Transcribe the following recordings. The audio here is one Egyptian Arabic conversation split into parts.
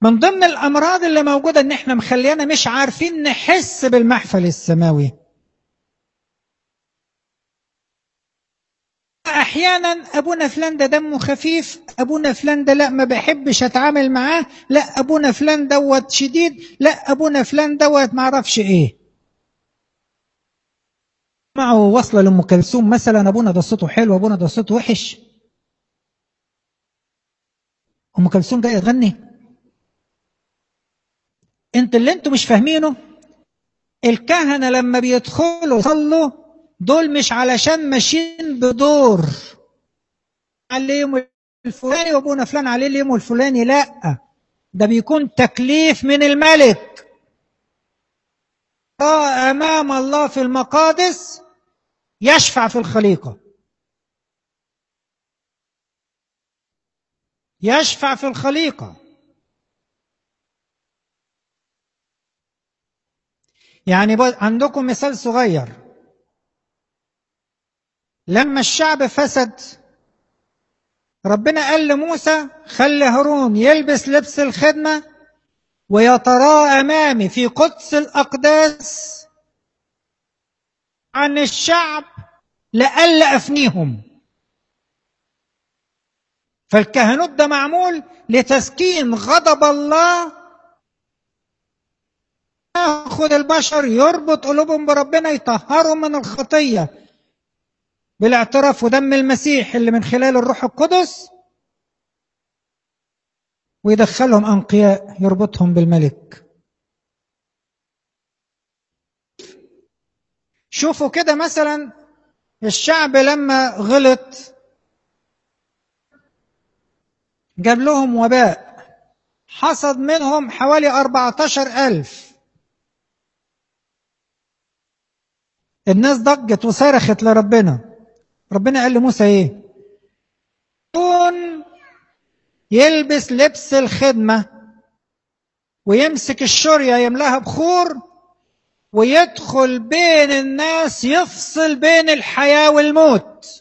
من ضمن الأمراض اللي موجودة إن إحنا مخلينا مش عارفين نحس بالمحفل السماوي احيانا ابونا فلان ده دمه خفيف ابونا فلان ده لا ما بحبش اتعامل معاه لا ابونا فلان دوت شديد لا ابونا فلان دوت ما اعرفش ايه معه وصله لام كلثوم مثلا ابونا ده صوته حلو ابونا ده صوته وحش ام كلثوم جايه تغني انت اللي انتوا مش فاهمينه الكهنه لما بيدخلوا يصلوا دول مش علشان ماشيين بدور عليه اليوم الفلاني وابونا فلان عليه اليوم الفلاني لا ده بيكون تكليف من الملك امام الله في المقادس يشفع في الخليقه يشفع في الخليقه يعني عندكم مثال صغير لما الشعب فسد ربنا قال لموسى خلي هارون يلبس لبس الخدمة ويتراءى أمامي في قدس الأقداس عن الشعب لألا أفنيهم فالكهنوت ده معمول لتسكين غضب الله ياخد البشر يربط قلوبهم بربنا يطهرهم من الخطيه بالاعتراف ودم المسيح اللي من خلال الروح القدس ويدخلهم أنقياء يربطهم بالملك شوفوا كده مثلا الشعب لما غلط جاب لهم وباء حصد منهم حوالي أربعتاشر ألف الناس ضجت وصرخت لربنا ربنا قال لموسى ايه يكون يلبس لبس الخدمة ويمسك الشرية يملاها بخور ويدخل بين الناس يفصل بين الحياة والموت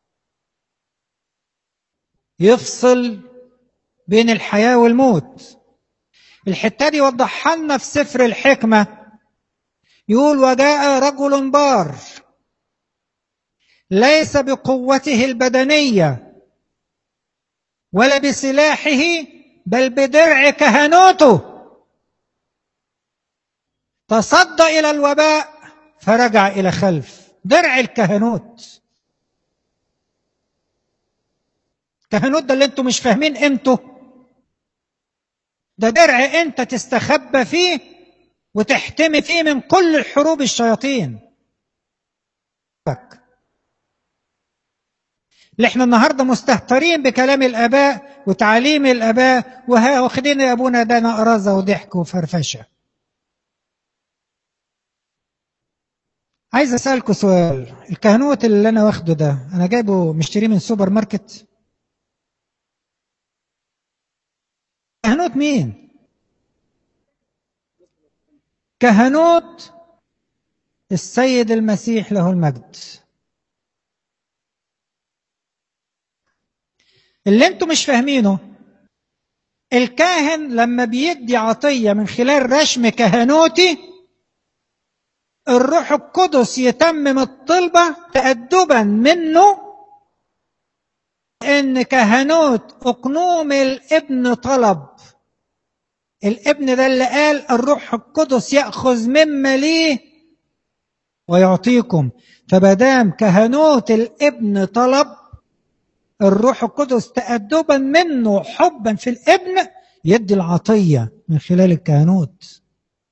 يفصل بين الحياة والموت الحتة دي وضحها لنا في سفر الحكمة يقول وجاء رجل بار ليس بقوته البدنيه ولا بسلاحه بل بدرع كهنوته تصدى الى الوباء فرجع الى خلف درع الكهنوت الكهنوت ده اللي انتم مش فاهمين قيمته ده درع انت تستخبى فيه وتحتمي فيه من كل الحروب الشياطين اللي احنا النهارده مستهترين بكلام الاباء وتعاليم الاباء واخدين يا ابونا ده نقرزه وضحك وفرفشه عايز اسالكم سؤال الكهنوت اللي انا واخده ده انا جايبه مشتريه من سوبر ماركت كهنوت مين كهنوت السيد المسيح له المجد اللي انتم مش فاهمينه الكاهن لما بيدي عطية من خلال رشم كهنوتي الروح القدس يتمم الطلبة تأدبا منه ان كهنوت اقنوم الابن طلب الابن ده اللي قال الروح القدس ياخذ مما ليه ويعطيكم فبدام كهنوت الابن طلب الروح القدس تأدبا منه حبا في الابن يدي العطية من خلال الكهنوت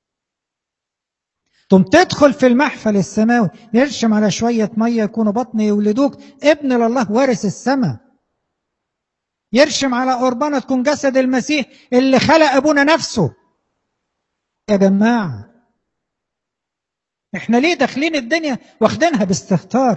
ثم تدخل في المحفل السماوي يرشم على شوية مية يكونوا بطن يولدوك ابن لله وارث السماء يرشم على قربانة تكون جسد المسيح اللي خلق أبونا نفسه يا جماعة احنا ليه داخلين الدنيا واخدينها باستهتار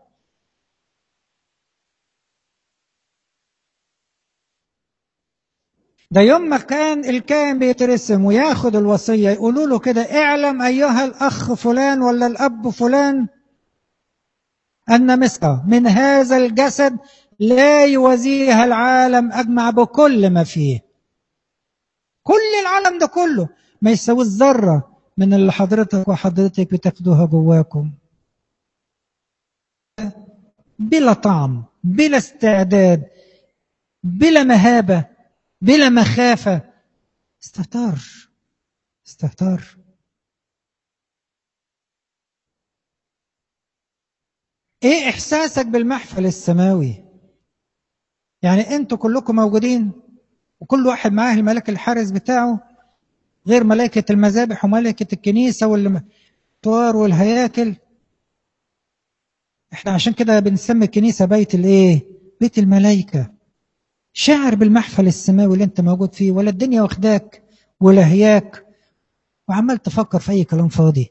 ده يوم ما كان الكائن بيترسم وياخد الوصية يقولوا له كده اعلم أيها الأخ فلان ولا الأب فلان أن مسكة من هذا الجسد لا يوازيها العالم أجمع بكل ما فيه كل العالم ده كله ما يساويش ذره من اللي حضرتك وحضرتك بتاخدوها جواكم بلا طعم بلا استعداد بلا مهابه بلا مخافه استهتار استهتار ايه احساسك بالمحفل السماوي يعني انتوا كلكم موجودين وكل واحد معاه الملك الحارس بتاعه غير ملائكة المذابح وملائكة الكنيسة والطوار والهياكل احنا عشان كده بنسمي الكنيسة بيت الايه بيت الملائكة شاعر بالمحفل السماوي اللي انت موجود فيه ولا الدنيا واخداك ولا هياك وعمال تفكر في اي كلام فاضي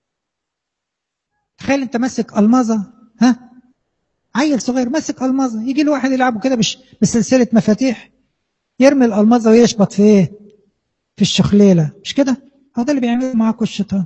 تخيل انت ماسك الماظه ها عيل صغير ماسك الماظه يجي له واحد يلعبه كده بش بسلسله مفاتيح يرمي الالماظه ويشبط في ايه في الشخليله مش كده هو ده اللي بيعمله معاكم الشيطان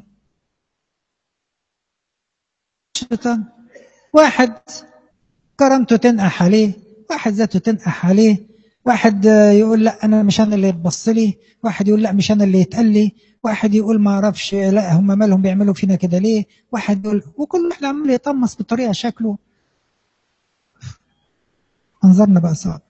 الشيطان واحد كرامته تنقح عليه واحد ذاته تنقح عليه واحد يقول لا انا مش انا اللي يتبص لي واحد يقول لا مش انا اللي يتقال لي واحد يقول ما اعرفش لا هم مالهم بيعملوا فينا كده ليه واحد يقول وكل واحد عمال يطمس بطريقه شكله منظرنا بقى صعب